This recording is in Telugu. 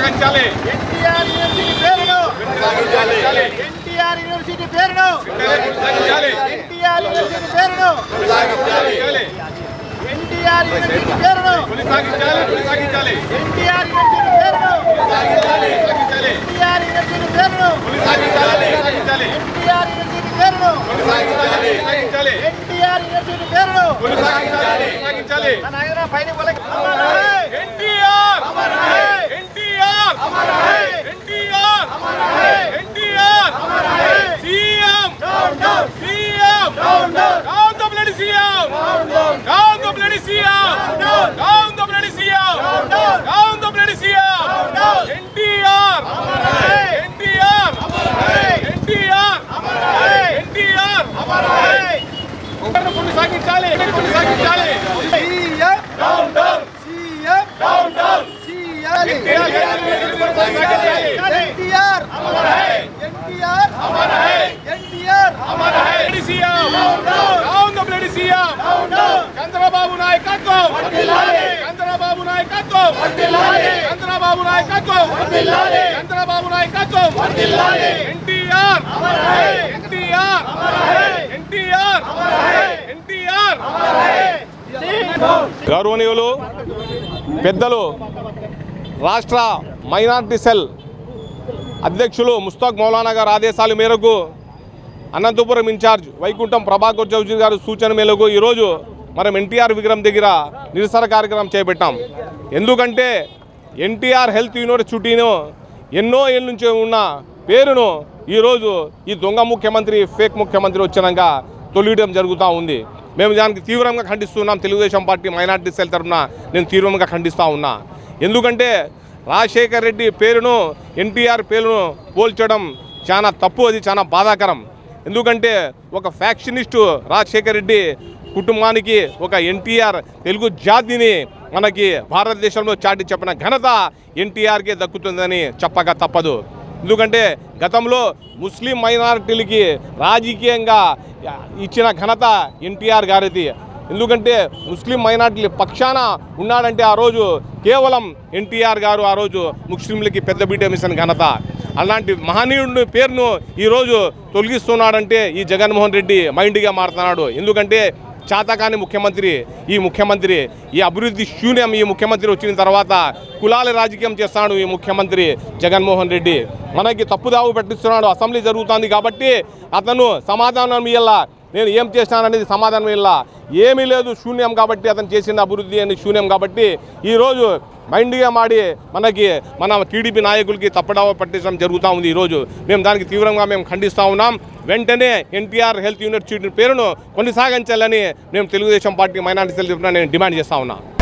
కొనసాగించాలి ఎన్టీఆర్ యూనివర్సిటీ పేరును కొనసాగించాలి ఎన్టీఆర్ యూనివర్సిటీ పేరును కొనసాగించాలి ఎన్టీఆర్ యూనివర్సిటీ పేరును కొనసాగించాలి ఎన్టీఆర్ యూనివర్సిటీ పేరును కొనసాగించాలి కొనసాగించాలి ఎన్టీఆర్ యూనివర్సిటీ పేరును కొనసాగించాలి ఎన్టీఆర్ యూనివర్సిటీ పేరును కొనసాగించాలి కొనసాగించాలి ఎన్టీఆర్ యూనివర్సిటీ పేరును కొనసాగించాలి కొనసాగించాలి ఎన్టీఆర్ యూనివర్సిటీ పేరును కొనసాగించాలి కొనసాగించాలి నా నాయన పైన పోలే అమర్ హై ఎన్టీఆర్ అమర్ హై ఎన్టీఆర్ అమర్ హై ఎన్టీఆర్ అమర్ హై ఎన్టీఆర్ అమర్ హై CM down down CM down down down the bloody CM down down down the bloody CM down. Down the bloody CM Down, down. Down the bloody CM down. NTR అమర్ హై ఎన్టీఆర్ అమర్ హై ఎన్టీఆర్ అమర్ హై ఎన్టీఆర్ అమర్ హై కొనసాగించాలి కొనసాగించాలి CM down down CM down down CM కొనసాగించాలి ఎన్టీఆర్ అమర్ హై ఎన్టీఆర్ అమర్ హై ఎన్టీఆర్ అమర్ హై bloody CM down the bloody CM down down Chandrababu నాయకత్వం వర్ధిల్లాలి. చంద్రబాబు నాయకత్వం వర్ధిల్లాలి. చంద్రబాబు నాయకత్వం వర్ధిల్లాలి. చంద్రబాబు నాయకత్వం వర్ధిల్లాలి. ఎన్టీఆర్ అమర్ హై ఎన్టీఆర్ అమర్ హై ఎన్టీఆర్ అమర్ హై ఎన్టీఆర్ అమర్ హై గౌరవనీయులు పెద్దలు రాష్ట్ర మైనార్టీ సెల్ అధ్యక్షులు ముస్తాక్ మౌలానా గారి ఆదేశాల మేరకు అనంతపురం ఇన్ఛార్జ్ వైకుంఠం ప్రభాకర్ చౌదరి గారి సూచన మేరకు ఈరోజు మనం ఎన్టీఆర్ విగ్రహం దగ్గర నిరసన కార్యక్రమం చేపట్టాం ఎందుకంటే ఎన్టీఆర్ హెల్త్ యూనివర్సిటీను ఎన్నో ఏళ్ళ నుంచి ఉన్న పేరును ఈరోజు ఈ దొంగ ముఖ్యమంత్రి ఫేక్ ముఖ్యమంత్రి వచ్చినాక తొలియడం జరుగుతూ ఉంది మేము దానికి తీవ్రంగా ఖండిస్తున్నాం తెలుగుదేశం పార్టీ మైనార్టీ సెల్ తరఫున నేను తీవ్రంగా ఖండిస్తూ ఉన్నా ఎందుకంటే రాజశేఖర్ రెడ్డి పేరును ఎన్టీఆర్ పేరును పోల్చడం చాలా తప్పు అది చాలా బాధాకరం ఎందుకంటే ఒక ఫ్యాక్షనిస్టు రాజశేఖర్ రెడ్డి కుటుంబానికి ఒక ఎన్టీఆర్ తెలుగు జాతిని మనకి భారతదేశంలో చాటి చెప్పిన ఘనత ఎన్టీఆర్కే దక్కుతుందని చెప్పక తప్పదు ఎందుకంటే గతంలో ముస్లిం మైనారిటీలకి రాజకీయంగా ఇచ్చిన ఘనత ఎన్టీఆర్ గారిది ఎందుకంటే ముస్లిం మైనార్టీల పక్షాన ఉన్నాడంటే ఆ రోజు కేవలం ఎన్టీఆర్ గారు ఆ రోజు ముస్లింలకి పెద్ద బీట మిషన్ ఘనత అలాంటి మహనీయుడి పేరును ఈరోజు తొలగిస్తున్నాడంటే ఈ జగన్మోహన్ రెడ్డి మైండ్గా మారుతున్నాడు ఎందుకంటే చాతకాని ముఖ్యమంత్రి ఈ ముఖ్యమంత్రి ఈ అభివృద్ధి శూన్యం ఈ ముఖ్యమంత్రి వచ్చిన తర్వాత కులాల రాజకీయం చేస్తాడు ఈ ముఖ్యమంత్రి జగన్మోహన్ రెడ్డి మనకి తప్పుదావు పెట్టిస్తున్నాడు అసెంబ్లీ జరుగుతుంది కాబట్టి అతను సమాధానం ఇయ్యాల నేను ఏం చేశాననేది సమాధానం ఇల్ల ఏమీ లేదు శూన్యం కాబట్టి అతను చేసిన అభివృద్ధి అని శూన్యం కాబట్టి ఈరోజు మైండ్గా మాడి మనకి మన టీడీపీ నాయకులకి తప్పడావ పట్టించడం జరుగుతూ ఉంది ఈరోజు మేము దానికి తీవ్రంగా మేము ఖండిస్తూ ఉన్నాం వెంటనే ఎన్టీఆర్ హెల్త్ యూనివర్సిటీ పేరును కొనసాగించాలని మేము తెలుగుదేశం పార్టీ మైనార్టీ సెల్ తరఫున నేను డిమాండ్ చేస్తూ ఉన్నాం